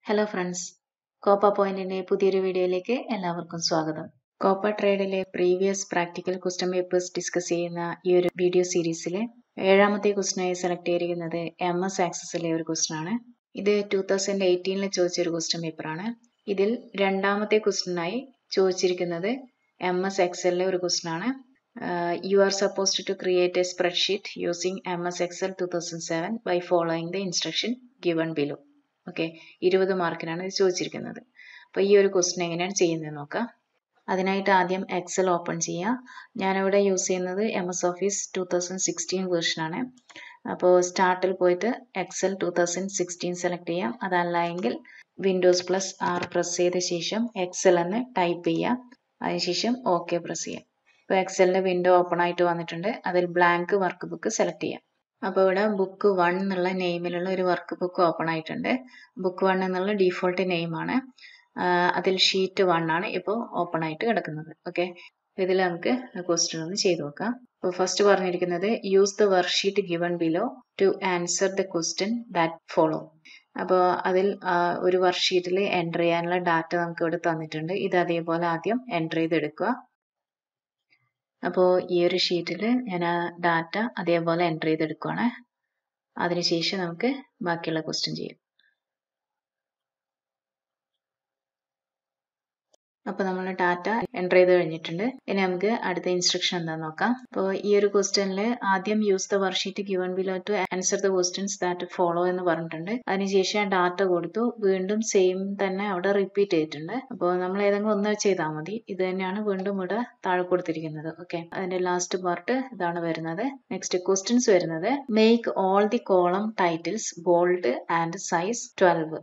Hello friends Copa പോയിന്റിന്റെ പുതിയൊരു വീഡിയോയിലേക്ക് എല്ലാവർക്കും സ്വാഗതം കോപ്പ ട്രേഡിലെ previous practical question papers discuss ചെയ്യുന്ന ഈ ഒരു വീഡിയോ സീരീസിലെ ഏഴാമത്തെ ക്വസ്റ്റ്യനായി സെലക്ട് ചെയ്തിരിക്കുന്നത് എം എസ് ആക്സസിലെ ഒരു ക്വസ്റ്റ്യൻ ആണ് ഇത് ടൂ തൗസൻഡ് എയ്റ്റീനിൽ ചോദിച്ച ഒരു ക്വസ്റ്റ്യൻ പേപ്പറാണ് ഇതിൽ രണ്ടാമത്തെ ക്വസ്റ്റ്യനായി ചോദിച്ചിരിക്കുന്നത് എം എസ് എക്സലിലെ ഒരു ക്വസ്റ്റ്യൻ ആണ് you are supposed to create a spreadsheet using M S Excel two thousand seven by following the instruction given below okay ഇരുപത് മാർക്കിനാണ് ഇത് ചോദിച്ചിരിക്കുന്നത് അപ്പോൾ ഈ ഒരു ക്വസ്റ്റ്യൻ എങ്ങനെയാണ് ചെയ്യുന്നത് നോക്കാം അതിനായിട്ട് ആദ്യം എക്സൽ ഓപ്പൺ ചെയ്യുക ഞാനിവിടെ യൂസ് ചെയ്യുന്നത് M S Office two thousand sixteen വേർഷനാണ് അപ്പോൾ സ്റ്റാർട്ടിൽ പോയിട്ട് Excel two thousand sixteen select ചെയ്യാം അതല്ല എങ്കിൽ വിൻഡോസ് പ്ലസ് ആർ പ്രസ് ചെയ്ത ശേഷം എക്സൽ എന്ന് ടൈപ്പ് ചെയ്യാം അതിനുശേഷം ഓക്കെ പ്രസ് ചെയ്യാം ഇപ്പോൾ എക്സലിൻ്റെ വിൻഡോ ഓപ്പൺ ആയിട്ട് വന്നിട്ടുണ്ട് അതിൽ ബ്ലാങ്ക് വർക്ക് ബുക്ക് സെലക്ട് ചെയ്യാം അപ്പോൾ ഇവിടെ ബുക്ക് വൺ എന്നുള്ള നെയിമിലുള്ള ഒരു വർക്ക് ബുക്ക് ഓപ്പൺ ആയിട്ടുണ്ട് ബുക്ക് വൺ എന്നുള്ള ഡീഫോൾട്ട് നെയിമാണ് അതിൽ ഷീറ്റ് വൺ ആണ് ഇപ്പോൾ ഓപ്പൺ ആയിട്ട് കിടക്കുന്നത് ഓക്കെ ഇതിൽ നമുക്ക് ക്വസ്റ്റ്യൻ ഒന്ന് ചെയ്തു നോക്കാം അപ്പോൾ ഫസ്റ്റ് പറഞ്ഞിരിക്കുന്നത് use the worksheet given below to answer the question that follow അപ്പോൾ അതിൽ ഒരു വർക്ക്ഷീറ്റിൽ എൻ്റർ ചെയ്യാനുള്ള ഡാറ്റ നമുക്ക് ഇവിടെ തന്നിട്ടുണ്ട് ഇത് അതേപോലെ ആദ്യം എൻ്റർ ചെയ്തെടുക്കുക അപ്പോൾ ഈ ഒരു ഷീറ്റിൽ ഞാൻ ആ ഡാറ്റ അതേപോലെ എൻ്റർ ചെയ്തെടുക്കുകയാണ് അതിനുശേഷം നമുക്ക് ബാക്കിയുള്ള ക്വസ്റ്റ്യൻ ചെയ്യാം അപ്പോൾ നമ്മൾ ഡാറ്റ എൻ്റർ ചെയ്ത് കഴിഞ്ഞിട്ടുണ്ട് ഇനി നമുക്ക് അടുത്ത ഇൻസ്ട്രക്ഷൻ എന്താണെന്ന് നോക്കാം അപ്പോൾ ഈ ഒരു ക്വസ്റ്റ്യനിൽ ആദ്യം use the worksheet given below to answer the questions that follow എന്ന് പറഞ്ഞിട്ടുണ്ട് അതിനുശേഷം ഡാറ്റ കൊടുത്തു വീണ്ടും സെയിം തന്നെ അവിടെ റിപ്പീറ്റ് ചെയ്തിട്ടുണ്ട് അപ്പോൾ നമ്മൾ ഏതെങ്കിലും ഒന്ന് ചെയ്താൽ മതി ഇത് തന്നെയാണ് വീണ്ടും ഇവിടെ താഴെ കൊടുത്തിരിക്കുന്നത് ഓക്കെ അതിന്റെ ലാസ്റ്റ് പാർട്ട് ഇതാണ് വരുന്നത് നെക്സ്റ്റ് ക്വസ്റ്റ്യൻസ് വരുന്നത് make all the column titles bold and size twelve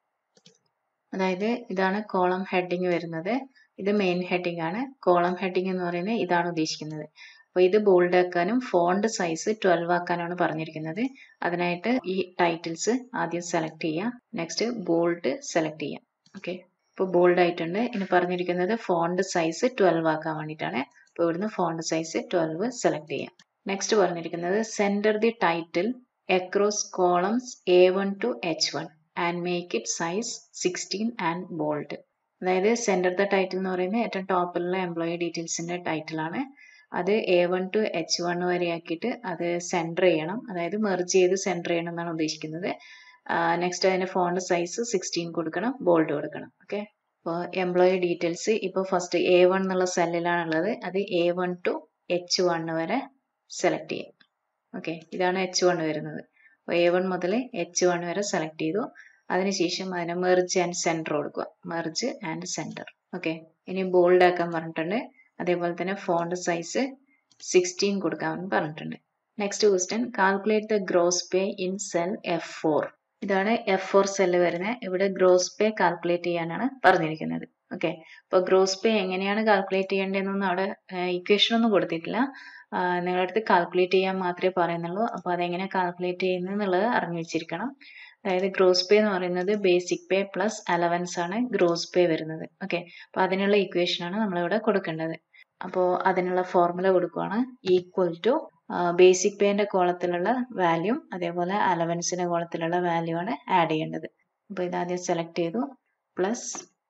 അതായത് ഇതാണ് കോളം ഹെഡിങ് വരുന്നത് ഇത് മെയിൻ ഹെഡിങ് ആണ് കോളം ഹെഡിങ് എന്ന് പറയുന്നത് ഇതാണ് ഉദ്ദേശിക്കുന്നത് അപ്പോൾ ഇത് ബോൾഡ് ആക്കാനും ഫോണ്ട് സൈസ് ട്വൽവ് ആക്കാനാണ് പറഞ്ഞിരിക്കുന്നത് അതിനായിട്ട് ഈ ടൈറ്റിൽസ് ആദ്യം സെലക്ട് ചെയ്യാം നെക്സ്റ്റ് ബോൾഡ് സെലക്ട് ചെയ്യാം ഓക്കെ ഇപ്പോൾ ബോൾഡ് ആയിട്ടുണ്ട് ഇനി പറഞ്ഞിരിക്കുന്നത് ഫോണ്ട് സൈസ് ട്വൽവ് ആക്കാൻ വേണ്ടിയിട്ടാണ് അപ്പോൾ ഇവിടുന്ന് ഫോണ്ട് സൈസ് ട്വൽവ് സെലക്ട് ചെയ്യാം നെക്സ്റ്റ് പറഞ്ഞിരിക്കുന്നത് centre the title across columns A one to H one and make it size sixteen and bold അതായത് സെൻറ്റർ ദ ടൈറ്റിൽ എന്ന് പറയുന്നത് ഏറ്റവും ടോപ്പിലുള്ള എംപ്ലോയി ഡീറ്റെയിൽസിൻ്റെ ടൈറ്റിലാണ് അത് A one to H one വരെ ആക്കിയിട്ട് അത് സെൻറ്റർ ചെയ്യണം അതായത് മെർജ് ചെയ്ത് സെൻറ്റർ ചെയ്യണം എന്നാണ് ഉദ്ദേശിക്കുന്നത് നെക്സ്റ്റ് അതിൻ്റെ ഫോണ്ട് സൈസ് സിക്സ്റ്റീൻ കൊടുക്കണം ബോൾഡ് കൊടുക്കണം ഓക്കെ അപ്പോൾ എംപ്ലോയി ഡീറ്റെയിൽസ് ഇപ്പോൾ ഫസ്റ്റ് എ വൺ എന്നുള്ള സെല്ലിലാണുള്ളത് അത് A one to H one വരെ സെലക്ട് ചെയ്യാം ഓക്കെ ഇതാണ് എച്ച് വൺ വരുന്നത് അപ്പോൾ എ വൺ മുതൽ എച്ച് വൺ വരെ സെലക്ട് ചെയ്തു അതിനുശേഷം അതിനെ മെർജ് ആൻഡ് സെൻറ്റർ കൊടുക്കുക മെർജ് ആൻഡ് സെൻറ്റർ ഓക്കെ ഇനി ബോൾഡ് ആക്കാൻ പറഞ്ഞിട്ടുണ്ട് അതേപോലെ തന്നെ ഫോണ്ട് സൈസ് സിക്സ്റ്റീൻ കൊടുക്കാൻ പറഞ്ഞിട്ടുണ്ട് next question calculate the gross pay in cell F four ഇതാണ് എഫ് ഫോർ സെല്ല് വരുന്നത് ഇവിടെ ഗ്രോസ് പേ കാൽക്കുലേറ്റ് ചെയ്യാനാണ് പറഞ്ഞിരിക്കുന്നത് ഓക്കെ അപ്പോൾ ഗ്രോസ് പേ എങ്ങനെയാണ് കാൽക്കുലേറ്റ് ചെയ്യേണ്ടതെന്നൊന്നും അവിടെ ഇക്വേഷൻ ഒന്നും കൊടുത്തിട്ടില്ല നിങ്ങളുടെ അടുത്ത് കാൽക്കുലേറ്റ് ചെയ്യാൻ മാത്രമേ പറയുന്നുള്ളൂ അപ്പോൾ അതെങ്ങനെ കാൽക്കുലേറ്റ് ചെയ്യുന്നത് എന്നുള്ളത് അറിഞ്ഞു വെച്ചിരിക്കണം അതായത് ഗ്രോസ് പേ എന്ന് പറയുന്നത് ബേസിക് പേ പ്ലസ് അലവൻസ് ആണ് ഗ്രോസ് പേ വരുന്നത് ഓക്കെ അപ്പോൾ അതിനുള്ള ഇക്വേഷൻ ആണ് നമ്മളിവിടെ കൊടുക്കേണ്ടത് അപ്പോൾ അതിനുള്ള ഫോർമുല കൊടുക്കുകയാണ് ഈക്വൽ ടു ബേസിക് പേൻ്റെ കോളത്തിലുള്ള വാല്യൂ അതേപോലെ അലവൻസിൻ്റെ കോളത്തിലുള്ള വാല്യൂ ആണ് ആഡ് ചെയ്യേണ്ടത് അപ്പോൾ ഇതാദ്യം സെലക്ട് ചെയ്തു പ്ലസ്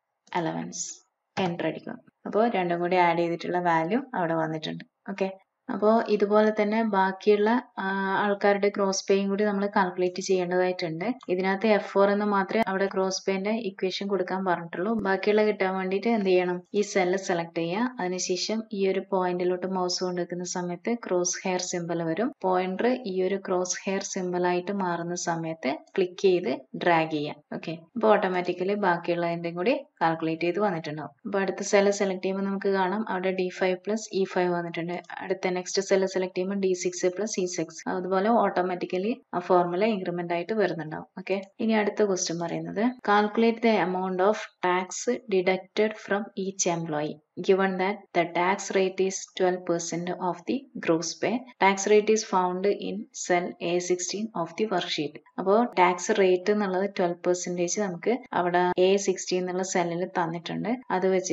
അലവൻസ് എൻ്റർ അടിക്കുക അപ്പോൾ രണ്ടും കൂടി ആഡ് ചെയ്തിട്ടുള്ള വാല്യൂ അവിടെ വന്നിട്ടുണ്ട് ഓക്കെ അപ്പോൾ ഇതുപോലെ തന്നെ ബാക്കിയുള്ള ആൾക്കാരുടെ ക്രോസ് പേയും കൂടി നമ്മൾ കാൽക്കുലേറ്റ് ചെയ്യേണ്ടതായിട്ടുണ്ട് ഇതിനകത്ത് എഫ് ഫോർ എന്ന് മാത്രമേ അവിടെ ക്രോസ് പേന്റെ ഇക്വേഷൻ കൊടുക്കാൻ പറഞ്ഞിട്ടുള്ളൂ ബാക്കിയുള്ള കിട്ടാൻ വേണ്ടിയിട്ട് എന്ത് ചെയ്യണം ഈ സെല്ല് സെലക്ട് ചെയ്യുക അതിനുശേഷം ഈ ഒരു പോയിന്റിലോട്ട് മൗസ് കൊണ്ടുവെക്കുന്ന സമയത്ത് ക്രോസ് ഹെയർ സിമ്പൽ വരും പോയിന്റർ ഈ ഒരു ക്രോസ് ഹെയർ സിമ്പൽ ആയിട്ട് മാറുന്ന സമയത്ത് ക്ലിക്ക് ചെയ്ത് ഡ്രാഗ് ചെയ്യാം ഓക്കെ അപ്പോൾ ഓട്ടോമാറ്റിക്കലി ബാക്കിയുള്ളതിൻ്റെ കൂടി കാൽക്കുലേറ്റ് ചെയ്ത് വന്നിട്ടുണ്ടാവും അപ്പോൾ അടുത്ത സെല്ല് സെലക്ട് ചെയ്യുമ്പോൾ നമുക്ക് കാണാം അവിടെ D five plus E five വന്നിട്ടുണ്ട് അടുത്ത നെക്സ്റ്റ് സെല്ല് സെലക്ട് ചെയ്യുമ്പോൾ D six plus E six അതുപോലെ ഓട്ടോമാറ്റിക്കലി ആ ഫോർമുല ഇൻക്രിമെന്റ് ആയിട്ട് വരുന്നുണ്ടാവും ഓക്കെ ഇനി അടുത്ത ക്വസ്റ്റ്യൻ പറയുന്നത് calculate the amount of tax deducted from each employee given that the tax rate is 12% of the gross pay. Tax rate is found in cell A16 of the worksheet. അപ്പോൾ tax rate എന്നുള്ളത് twelve percentage നമുക്ക് അവിടെ A sixty എന്നുള്ള സെല്ലിൽ തന്നിട്ടുണ്ട് അത് വെച്ചിട്ട്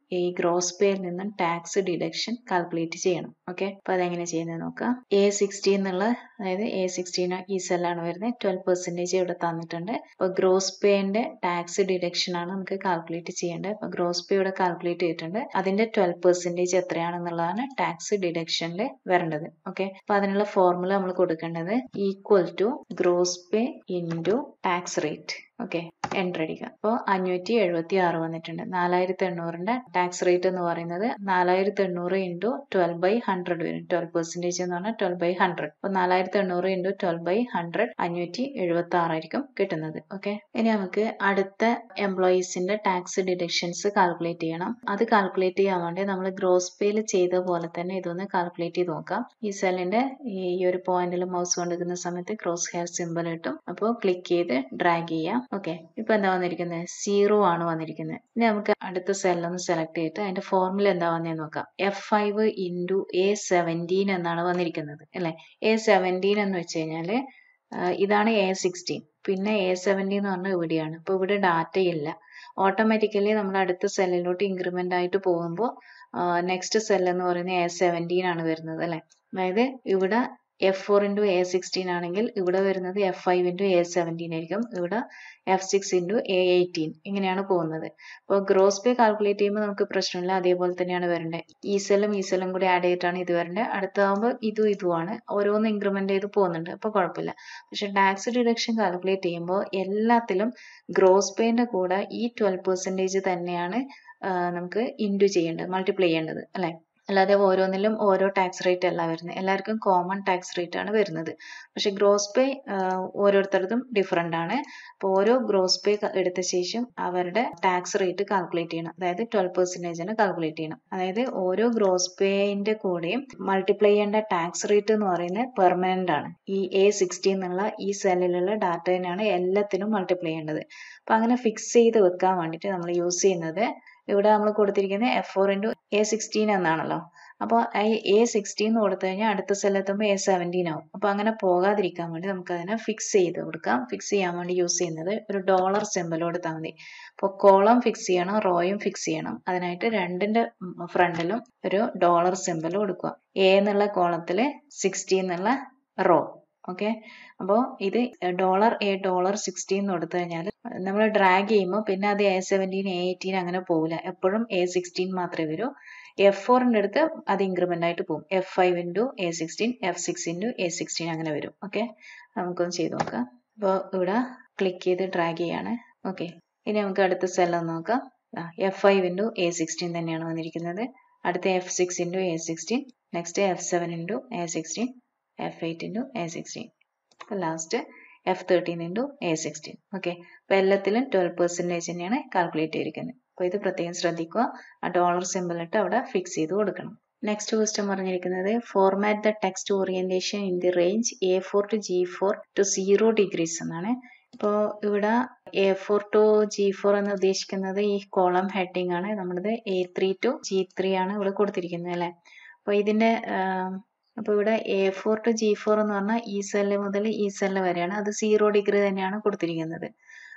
ഈ ഗ്രോസ് പേയിൽ നിന്നും ടാക്സ് ഡിഡക്ഷൻ കാൽക്കുലേറ്റ് ചെയ്യണം ഓക്കെ അപ്പൊ അതെങ്ങനെ ചെയ്യുന്നത് നോക്കാം എ സിക്സ്റ്റി എന്നുള്ള അതായത് എ സിക്സ്റ്റീൻ ഈ സെല്ലാണ് വരുന്നത് ട്വൽവ് പെർസെൻറ്റേജ് ഇവിടെ തന്നിട്ടുണ്ട് അപ്പൊ ഗ്രോസ് പേന്റെ ടാക്സ് ഡിഡക്ഷൻ ആണ് നമുക്ക് കാൽക്കുലേറ്റ് ചെയ്യേണ്ടത് അപ്പൊ ഗ്രോസ് പേ ഇവിടെ കാൽക്കുലേറ്റ് ചെയ്തിട്ടുണ്ട് അതിന്റെ ട്വൽവ് പെർസെൻറ്റേജ് എത്രയാണെന്നുള്ളതാണ് ടാക്സ് ഡിഡക്ഷനിൽ വരേണ്ടത് ഓക്കെ അപ്പൊ അതിനുള്ള ഫോർമുല നമ്മൾ കൊടുക്കേണ്ടത് equal to gross pay into tax rate okay enter അടിക്കുക അപ്പോൾ അഞ്ഞൂറ്റി എഴുപത്തി ആറ് വന്നിട്ടുണ്ട് നാലായിരത്തി എണ്ണൂറിന്റെ ടാക്സ് റേറ്റ് എന്ന് പറയുന്നത് നാലായിരത്തി എണ്ണൂറ് ഇൻറ്റു ട്വൽവ് ബൈ ഹൺഡ്രഡ് വരും ട്വൽവ് പെർസെൻറ്റേജ് എന്ന് പറഞ്ഞാൽ ട്വൽവ് ബൈ ഹൺഡ്രഡ് അപ്പോൾ നാലായിരത്തി എണ്ണൂറ് ഇൻറ്റു ട്വൽവ് ബൈ ഹൺഡ്രഡ് അഞ്ഞൂറ്റി എഴുപത്തി ആറായിരിക്കും കിട്ടുന്നത് ഓക്കെ ഇനി നമുക്ക് അടുത്ത എംപ്ലോയീസിന്റെ ടാക്സ് ഡിഡക്ഷൻസ് കാൽക്കുലേറ്റ് ചെയ്യണം അത് കാൽക്കുലേറ്റ് ചെയ്യാൻ വേണ്ടി നമ്മൾ ഗ്രോസ് പേയിൽ ചെയ്ത പോലെ തന്നെ ഇതൊന്ന് കാൽക്കുലേറ്റ് ചെയ്ത് നോക്കാം ഈ സെല്ലിന്റെ ഈ ഒരു പോയിന്റിൽ മൗസ് കൊണ്ടിരിക്കുന്ന സമയത്ത് ക്രോസ് ഹെയർ സിമ്പിൾ കിട്ടും അപ്പോൾ ക്ലിക്ക് ചെയ്ത് ഡ്രാഗ് ചെയ്യാം ഓക്കെ ഇപ്പൊ എന്താ വന്നിരിക്കുന്നത് സീറോ ആണ് വന്നിരിക്കുന്നത് ഇനി നമുക്ക് അടുത്ത സെല്ലൊന്ന് സെലക്ട് ചെയ്തിട്ട് അതിന്റെ ഫോർമുല എന്താ വന്നതെന്ന് നോക്കാം F five into A seventeen എന്നാണ് വന്നിരിക്കുന്നത് അല്ലെ എ സെവൻറ്റീൻ എന്ന് വെച്ച് കഴിഞ്ഞാല് ഇതാണ് എ സിക്സ്റ്റീൻ പിന്നെ എ സെവൻറ്റീൻ എന്ന് പറഞ്ഞാൽ ഇവിടെയാണ് അപ്പൊ ഇവിടെ ഡാറ്റ ഇല്ല ഓട്ടോമാറ്റിക്കലി നമ്മൾ അടുത്ത സെല്ലിലോട്ട് ഇൻക്രിമെന്റ് ആയിട്ട് പോകുമ്പോൾ നെക്സ്റ്റ് സെൽ എന്ന് പറയുന്നത് എ സെവൻറ്റീൻ ആണ് വരുന്നത് അല്ലെ അതായത് ഇവിടെ F four into A sixteen ആണെങ്കിൽ ഇവിടെ വരുന്നത് F five into A seventeen ആയിരിക്കും ഇവിടെ F six into A eighteen ഇങ്ങനെയാണ് പോകുന്നത് അപ്പോൾ ഗ്രോസ് പേ കാൽക്കുലേറ്റ് ചെയ്യുമ്പോൾ നമുക്ക് പ്രശ്നമില്ല അതേപോലെ തന്നെയാണ് വരേണ്ടത് ഈ സെല്ലും ഈ സെല്ലും കൂടി ആഡ് ചെയ്തിട്ടാണ് ഇത് വരേണ്ടത് അടുത്താകുമ്പോൾ ഇതും ഇതുമാണ് ഓരോന്ന് ഇൻക്രിമെന്റ് ചെയ്ത് പോകുന്നുണ്ട് അപ്പോൾ കുഴപ്പമില്ല പക്ഷെ ടാക്സ് ഡിഡക്ഷൻ കാൽക്കുലേറ്റ് ചെയ്യുമ്പോൾ എല്ലാത്തിലും ഗ്രോസ് പേന്റെ കൂടെ ഈ ട്വൽവ് പെർസെൻറ്റേജ് തന്നെയാണ് നമുക്ക് ഇൻറ്റു ചെയ്യേണ്ടത് മൾട്ടിപ്ലൈ ചെയ്യേണ്ടത് അല്ലേ അല്ലാതെ ഓരോന്നിലും ഓരോ ടാക്സ് റേറ്റ് അല്ല വരുന്നത് എല്ലാവർക്കും കോമൺ ടാക്സ് റേറ്റ് ആണ് വരുന്നത് പക്ഷെ ഗ്രോസ് പേ ഓരോരുത്തർക്കും ഡിഫറെൻ്റ് ആണ് അപ്പോൾ ഓരോ ഗ്രോസ് പേ എടുത്ത ശേഷം അവരുടെ ടാക്സ് റേറ്റ് കാൽക്കുലേറ്റ് ചെയ്യണം അതായത് ട്വൽവ് പെർസെൻറ്റേജിന് കാൽക്കുലേറ്റ് ചെയ്യണം അതായത് ഓരോ ഗ്രോസ് പേന്റെ കൂടെയും മൾട്ടിപ്ലൈ ചെയ്യേണ്ട ടാക്സ് റേറ്റ് എന്ന് പറയുന്നത് പെർമനന്റ് ആണ് ഈ എ സിക്സ്റ്റി എന്നുള്ള ഈ സെല്ലിലുള്ള ഡാറ്റ തന്നെയാണ് എല്ലാത്തിനും മൾട്ടിപ്ലൈ ചെയ്യേണ്ടത് അപ്പം അങ്ങനെ ഫിക്സ് ചെയ്ത് വെക്കാൻ വേണ്ടിയിട്ട് നമ്മൾ യൂസ് ചെയ്യുന്നത് ഇവിടെ നമ്മൾ കൊടുത്തിരിക്കുന്നത് F four into A sixteen എന്നാണല്ലോ അപ്പോൾ എ സിക്സ്റ്റീൻ എന്ന് കൊടുത്തു കഴിഞ്ഞാൽ അടുത്ത സെല്ലെത്തുമ്പോൾ എ സെവൻറ്റീൻ ആവും അപ്പോൾ അങ്ങനെ പോകാതിരിക്കാൻ വേണ്ടി നമുക്ക് അതിനെ ഫിക്സ് ചെയ്ത് കൊടുക്കാം ഫിക്സ് ചെയ്യാൻ വേണ്ടി യൂസ് ചെയ്യുന്നത് ഒരു ഡോളർ സിമ്പൽ കൊടുത്താൽ മതി അപ്പോൾ കോളം ഫിക്സ് ചെയ്യണം റോയും ഫിക്സ് ചെയ്യണം അതിനായിട്ട് രണ്ടിന്റെ ഫ്രണ്ടിലും ഒരു ഡോളർ സിമ്പൽ കൊടുക്കുക എ എന്നുള്ള കോളത്തിൽ സിക്സ്റ്റി എന്നുള്ള റോ ഓക്കെ അപ്പോൾ ഇത് ഡോളർ എ ഡോളർ സിക്സ്റ്റി എന്ന് കൊടുത്തു കഴിഞ്ഞാൽ നമ്മൾ ഡ്രാഗ് ചെയ്യുമ്പോൾ പിന്നെ അത് എ സെവൻറ്റീൻ എ എയ്റ്റീൻ അങ്ങനെ പോകില്ല എപ്പോഴും എ സിക്സ്റ്റീൻ മാത്രമേ വരൂ എഫ് ഫോറിൻ്റെ അടുത്ത് അത് ഇൻക്രിമെൻ്റ് ആയിട്ട് പോകും F five into A sixteen F six into A sixteen അങ്ങനെ വരും ഓക്കെ നമുക്കൊന്ന് ചെയ്ത് നോക്കാം അപ്പോൾ ഇവിടെ ക്ലിക്ക് ചെയ്ത് ഡ്രാഗ് ചെയ്യാണ് ഓക്കെ ഇനി നമുക്ക് അടുത്ത സെല്ലൊന്ന് നോക്കാം F five into A sixteen തന്നെയാണ് വന്നിരിക്കുന്നത് അടുത്ത F six into A sixteen next F seven into A sixteen F eight into A sixteen last F thirteen into A sixteen okay അപ്പോൾ എല്ലാത്തിലും ട്വൽവ് പെർസെൻറ്റേജ് തന്നെയാണ് കാൽക്കുലേറ്റ് ചെയ്തിരിക്കുന്നത് അപ്പോൾ ഇത് പ്രത്യേകം ശ്രദ്ധിക്കുക ആ ഡോളർ സിമ്പിൾ ഇട്ട് അവിടെ ഫിക്സ് ചെയ്ത് കൊടുക്കണം നെക്സ്റ്റ് ക്വസ്റ്റ്യൻ പറഞ്ഞിരിക്കുന്നത് format the text orientation in the range A four to G four to zero degrees എന്നാണ് ഇപ്പോൾ ഇവിടെ A four to G four എന്ന് ഉദ്ദേശിക്കുന്നത് ഈ കോളം ഹെഡിങ് ആണ് നമ്മുടേത് A three to G three ആണ് ഇവിടെ കൊടുത്തിരിക്കുന്നത് അല്ലേ അപ്പോൾ ഇതിന്റെ അപ്പോൾ ഇവിടെ A four to G four എന്ന് പറഞ്ഞാൽ ഈ സെല്ല് മുതൽ ഈ സെല്ല് വരെയാണ് അത് സീറോ ഡിഗ്രി തന്നെയാണ് കൊടുത്തിരിക്കുന്നത്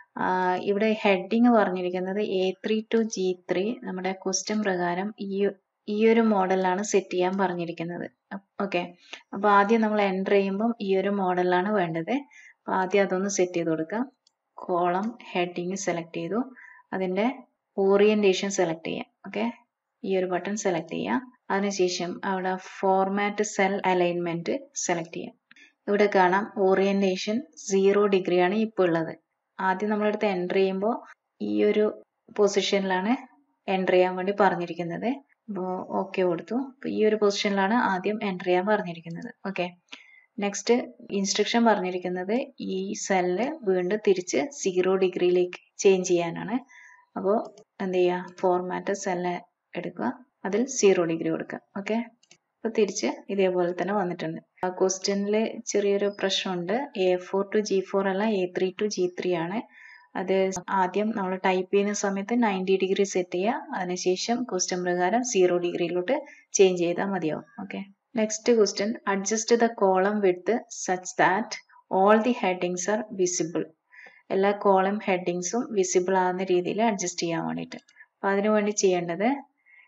ഇവിടെ ഹെഡിങ് പറഞ്ഞിരിക്കുന്നത് A three to G three നമ്മുടെ ക്വസ്റ്റ്യൻ പ്രകാരം ഈ ഈ ഒരു മോഡലാണ് സെറ്റ് ചെയ്യാൻ പറഞ്ഞിരിക്കുന്നത് ഓക്കെ അപ്പോൾ ആദ്യം നമ്മൾ എൻ്റർ ചെയ്യുമ്പം ഈ ഒരു മോഡലാണ് വേണ്ടത് അപ്പോൾ ആദ്യം അതൊന്ന് സെറ്റ് ചെയ്ത് കൊടുക്കാം കോളം ഹെഡിങ് സെലക്ട് ചെയ്തു അതിൻ്റെ ഓറിയൻറ്റേഷൻ സെലക്ട് ചെയ്യാം ഓക്കെ ഈ ഒരു ബട്ടൺ സെലക്ട് ചെയ്യാം അതിനുശേഷം അവിടെ ഫോർമാറ്റ് സെൽ അലൈൻമെന്റ് സെലക്ട് ചെയ്യാം ഇവിടെ കാണാം ഓറിയന്റേഷൻ സീറോ ഡിഗ്രിയാണ് ഇപ്പോൾ ഉള്ളത് ആദ്യം നമ്മളെടുത്ത് എൻ്റർ ചെയ്യുമ്പോൾ ഈ ഒരു പൊസിഷനിലാണ് എൻ്റർ ചെയ്യാൻ വേണ്ടി പറഞ്ഞിരിക്കുന്നത് അപ്പോൾ ഓക്കെ കൊടുത്തു അപ്പോൾ ഈ ഒരു പൊസിഷനിലാണ് ആദ്യം എൻ്റർ ചെയ്യാൻ പറഞ്ഞിരിക്കുന്നത് ഓക്കെ നെക്സ്റ്റ് ഇൻസ്ട്രക്ഷൻ പറഞ്ഞിരിക്കുന്നത് ഈ സെല്ല് വീണ്ടും തിരിച്ച് സീറോ ഡിഗ്രിയിലേക്ക് ചേഞ്ച് ചെയ്യാനാണ് അപ്പോൾ എന്ത് ചെയ്യുക ഫോർമാറ്റ് സെല്ല് എടുക്കുക അതിൽ സീറോ ഡിഗ്രി കൊടുക്കുക ഓക്കെ അപ്പോൾ തിരിച്ച് ഇതേപോലെ തന്നെ വന്നിട്ടുണ്ട് ആ ക്വസ്റ്റ്യനിൽ ചെറിയൊരു പ്രശ്നമുണ്ട് A four to G four അല്ല A three to G three ആണ് അത് ആദ്യം നമ്മൾ ടൈപ്പ് ചെയ്യുന്ന സമയത്ത് നയൻറ്റി ഡിഗ്രി സെറ്റ് ചെയ്യുക അതിനുശേഷം ക്വസ്റ്റ്യൻ പ്രകാരം സീറോ ഡിഗ്രിയിലോട്ട് ചേഞ്ച് ചെയ്താൽ മതിയാവും okay next question adjust the column with such that all the headings are visible എല്ലാ കോളം ഹെഡിങ്സും വിസിബിൾ ആകുന്ന രീതിയിൽ അഡ്ജസ്റ്റ് ചെയ്യാൻ വേണ്ടിയിട്ട് അപ്പോൾ അതിനു വേണ്ടി ചെയ്യേണ്ടത്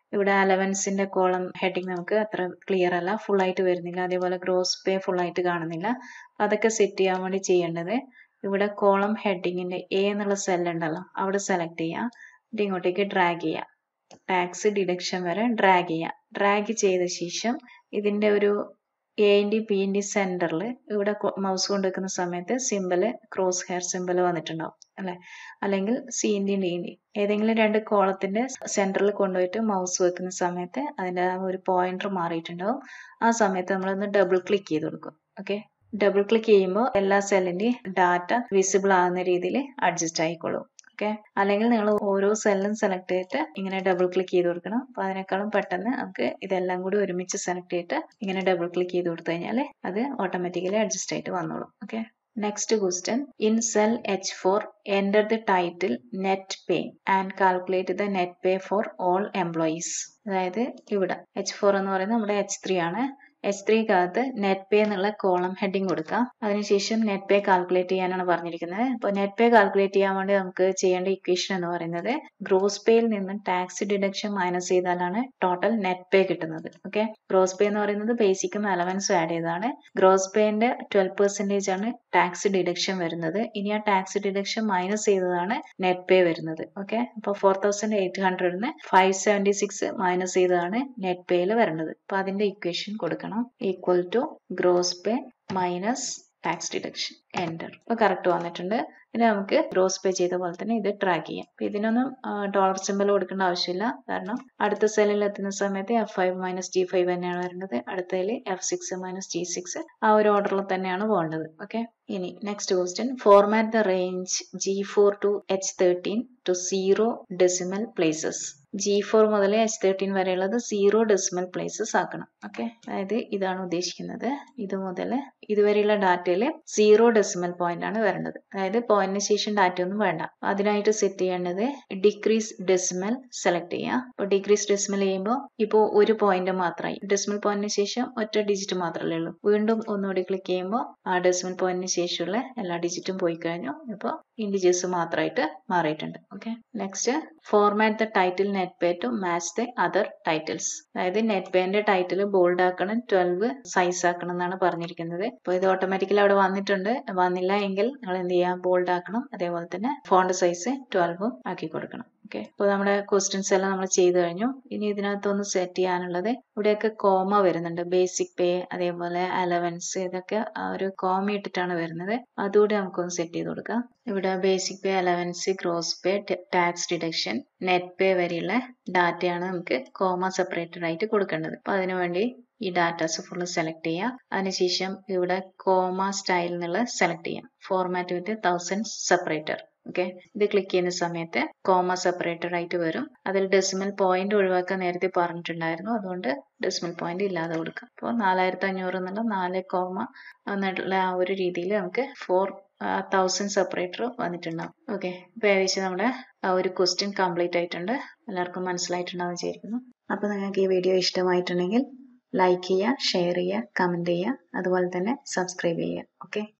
ഇവിടെ അലവൻസിന്റെ കോളം ഹെഡിങ് നമുക്ക് അത്ര ക്ലിയർ അല്ല ഫുൾ ആയിട്ട് വരുന്നില്ല അതേപോലെ ഗ്രോസ് പേ ഫുൾ ആയിട്ട് കാണുന്നില്ല അതൊക്കെ സെറ്റ് ചെയ്യാൻ വേണ്ടി ചെയ്യേണ്ടത് ഇവിടെ കോളം ഹെഡിങ്ങിന്റെ എ എന്നുള്ള സെൽ ഉണ്ടല്ലോ അവിടെ സെലക്ട് ചെയ്യുക എന്നിട്ട് ഇങ്ങോട്ടേക്ക് ഡ്രാഗ് ചെയ്യുക ടാക്സ് ഡിഡക്ഷൻ വരെ ഡ്രാഗ് ചെയ്യുക ഡ്രാഗ് ചെയ്ത ശേഷം ഇതിന്റെ ഒരു എൻ്റെയും പിൻ്റെയും സെന്ററിൽ ഇവിടെ മൗസ് കൊണ്ട് വെക്കുന്ന സമയത്ത് സിമ്പിള് ക്രോസ് ഹെയർ സിമ്പിൾ വന്നിട്ടുണ്ടാവും അല്ലെ അല്ലെങ്കിൽ സീൻ്റെയും ഡിൻ്റെയും ഏതെങ്കിലും രണ്ട് കോളത്തിന്റെ സെന്ററിൽ കൊണ്ടുപോയിട്ട് മൗസ് വെക്കുന്ന സമയത്ത് അതിന്റെ ആ ഒരു പോയിന്റർ മാറിയിട്ടുണ്ടാവും ആ സമയത്ത് നമ്മളൊന്ന് ഡബിൾ ക്ലിക്ക് ചെയ്ത് കൊടുക്കും ഓക്കെ ഡബിൾ ക്ലിക്ക് ചെയ്യുമ്പോൾ എല്ലാ സെല്ലിന്റെയും ഡാറ്റ വിസിബിൾ ആകുന്ന രീതിയിൽ അഡ്ജസ്റ്റ് ആയിക്കോളും ഓക്കെ അല്ലെങ്കിൽ നിങ്ങൾ ഓരോ സെല്ലും സെലക്ട് ചെയ്തിട്ട് ഇങ്ങനെ ഡബിൾ ക്ലിക്ക് ചെയ്ത് കൊടുക്കണം അപ്പോൾ അതിനേക്കാളും പെട്ടെന്ന് നമുക്ക് ഇതെല്ലാം കൂടി ഒരുമിച്ച് സെലക്ട് ചെയ്തിട്ട് ഇങ്ങനെ ഡബിൾ ക്ലിക്ക് ചെയ്ത് കൊടുത്തു കഴിഞ്ഞാൽ അത് ഓട്ടോമാറ്റിക്കലി അഡ്ജസ്റ്റ് ആയിട്ട് വന്നോളും okay next question in cell H four enter the title net pay and calculate the net pay for all employees അതായത് ഇവിടെ എച്ച് ഫോർ എന്ന് പറയുന്നത് നമ്മുടെ എച്ച് ത്രീ ആണ് എച്ച് ത്രീക്കകത്ത് നെറ്റ് പേ എന്നുള്ള കോളം ഹെഡിങ് കൊടുക്കാം അതിനുശേഷം നെറ്റ് പേ കാൽക്കുലേറ്റ് ചെയ്യാനാണ് പറഞ്ഞിരിക്കുന്നത് അപ്പോൾ നെറ്റ് പേ കാൽക്കുലേറ്റ് ചെയ്യാൻ വേണ്ടി നമുക്ക് ചെയ്യേണ്ട ഇക്വേഷൻ എന്ന് പറയുന്നത് ഗ്രോസ് പേയിൽ നിന്ന് ടാക്സ് ഡിഡക്ഷൻ മൈനസ് ചെയ്താലാണ് ടോട്ടൽ നെറ്റ് പേ കിട്ടുന്നത് ഓക്കെ ഗ്രോസ് പേ എന്ന് പറയുന്നത് ബേസിക്കും അലവൻസും ആഡ് ചെയ്തതാണ് ഗ്രോസ് പേന്റെ ട്വൽവ് പെർസെന്റേജ് ആണ് ടാക്സ് ഡിഡക്ഷൻ വരുന്നത് ഇനി ആ ടാക്സ് ഡിഡക്ഷൻ മൈനസ് ചെയ്തതാണ് നെറ്റ് പേ വരുന്നത് ഓക്കെ അപ്പോൾ ഫോർ തൗസൻഡ് എയ്റ്റ് ഹൺഡ്രഡിന് ഫൈവ് സെവൻറ്റി സിക്സ് മൈനസ് ചെയ്തതാണ് നെറ്റ് പേയിൽ വരുന്നത് അപ്പൊ അതിന്റെ ഇക്വേഷൻ കൊടുക്കണം equal to gross pay minus tax deduction enter ഇപ്പോൾ കറക്റ്റ് വന്നിട്ടുണ്ട് ഇനി നമുക്ക് ഗ്രോസ് പേ ചെയ്ത പോലെ തന്നെ ഇത് ട്രാക്ക് ചെയ്യാം അപ്പൊ ഇതിനൊന്നും ഡോളർ സിമ്പൽ കൊടുക്കേണ്ട ആവശ്യമില്ല കാരണം അടുത്ത സെല്ലിൽ എത്തുന്ന സമയത്ത് F five minus G five തന്നെയാണ് വരുന്നത് അടുത്തതിൽ F six minus G six ആ ഒരു ഓർഡറിൽ തന്നെയാണ് പോകേണ്ടത് ഓക്കെ ഇനി next question format the range G four to H thirteen to zero decimal places G four മുതൽ എച്ച് തേർട്ടീൻ വരെയുള്ളത് സീറോ ഡെസിമൽ പ്ലേസസ് ആക്കണം ഓക്കെ അതായത് ഇതാണ് ഉദ്ദേശിക്കുന്നത് ഇത് മുതൽ ഇതുവരെയുള്ള ഡാറ്റയിൽ സീറോ ഡെസിമൽ പോയിന്റ് ആണ് വരേണ്ടത് അതായത് പോയിന്റിന് ശേഷം ഡാറ്റ ഒന്നും വേണ്ട അതിനായിട്ട് സെറ്റ് ചെയ്യേണ്ടത് ഡിക്രീസ് ഡെസിമൽ സെലക്ട് ചെയ്യുക അപ്പോൾ ഡിക്രീസ് ഡെസിമൽ ചെയ്യുമ്പോൾ ഇപ്പോൾ ഒരു പോയിന്റ് മാത്രമായി ഡെസിമൽ പോയിന്റിന് ശേഷം ഒറ്റ ഡിജിറ്റ് മാത്രമല്ലേ ഉള്ളൂ വീണ്ടും ഒന്നുകൂടി ക്ലിക്ക് ചെയ്യുമ്പോൾ ആ ഡെസിമൽ പോയിന്റിന് ശേഷമുള്ള എല്ലാ ഡിജിറ്റും പോയി കഴിഞ്ഞു ഇപ്പോൾ ഇൻഡിജേഴ്സ് മാത്രമായിട്ട് മാറിയിട്ടുണ്ട് okay next format the title net pay to match the other titles അതായത് നെറ്റ് പേന്റെ ടൈറ്റിൽ ബോൾഡ് ആക്കണം ട്വൽവ് സൈസ് ആക്കണം എന്നാണ് പറഞ്ഞിരിക്കുന്നത് അപ്പോൾ ഇത് ഓട്ടോമാറ്റിക്കലി അവിടെ വന്നിട്ടുണ്ട് വന്നില്ല എങ്കിൽ നിങ്ങൾ എന്ത് ചെയ്യുക ബോൾഡ് ആക്കണം അതേപോലെ തന്നെ ഫോണ്ട് സൈസ് ട്വൽവും ആക്കി കൊടുക്കണം ഓക്കെ അപ്പോൾ നമ്മുടെ ക്വസ്റ്റ്യൻസ് എല്ലാം നമ്മൾ ചെയ്തു കഴിഞ്ഞു ഇനി ഇതിനകത്തൊന്ന് സെറ്റ് ചെയ്യാനുള്ളത് ഇവിടെയൊക്കെ കോമ വരുന്നുണ്ട് ബേസിക് പേ അതേപോലെ അലവൻസ് ഇതൊക്കെ ആ ഒരു കോമ ഇട്ടിട്ടാണ് വരുന്നത് അതുകൂടി നമുക്കൊന്ന് സെറ്റ് ചെയ്ത് കൊടുക്കാം ഇവിടെ basic pay allowance gross pay tax deduction net pay വരെയുള്ള ഡാറ്റയാണ് നമുക്ക് കോമ സെപ്പറേറ്റഡ് ആയിട്ട് കൊടുക്കേണ്ടത് അപ്പൊ അതിനുവേണ്ടി ഈ ഡാറ്റാസ് ഫുള്ള് സെലക്ട് ചെയ്യുക അതിനുശേഷം ഇവിടെ കോമ സ്റ്റൈൽ എന്നുള്ള സെലക്ട് ചെയ്യാം format with thousand separator okay ഇത് ക്ലിക്ക് ചെയ്യുന്ന സമയത്ത് കോമ സെപ്പറേറ്റഡ് ആയിട്ട് വരും അതിൽ ഡെസിമൽ പോയിന്റ് ഒഴിവാക്കാൻ നേരത്തെ പറഞ്ഞിട്ടുണ്ടായിരുന്നു അതുകൊണ്ട് ഡെസിമൽ പോയിന്റ് ഇല്ലാതെ കൊടുക്കാം അപ്പോൾ നാലായിരത്തി അഞ്ഞൂറ് എന്നുള്ള നാല് കോമ എന്നുള്ള ആ ഒരു രീതിയിൽ നമുക്ക് ഫോർ തൗസൻഡ് സെപ്പറേറ്റർ വന്നിട്ടുണ്ടാവും ഓക്കെ ഇപ്പോൾ ഏകദേശം നമ്മുടെ ആ ഒരു ക്വസ്റ്റ്യൻ കംപ്ലീറ്റ് ആയിട്ടുണ്ട് എല്ലാവർക്കും മനസ്സിലായിട്ടുണ്ടാവും വിചാരിക്കുന്നു അപ്പോൾ നിങ്ങൾക്ക് ഈ വീഡിയോ ഇഷ്ടമായിട്ടുണ്ടെങ്കിൽ ലൈക്ക് ചെയ്യുക ഷെയർ ചെയ്യുക കമൻറ്റ് ചെയ്യുക അതുപോലെ തന്നെ സബ്സ്ക്രൈബ് ചെയ്യുക ഓക്കെ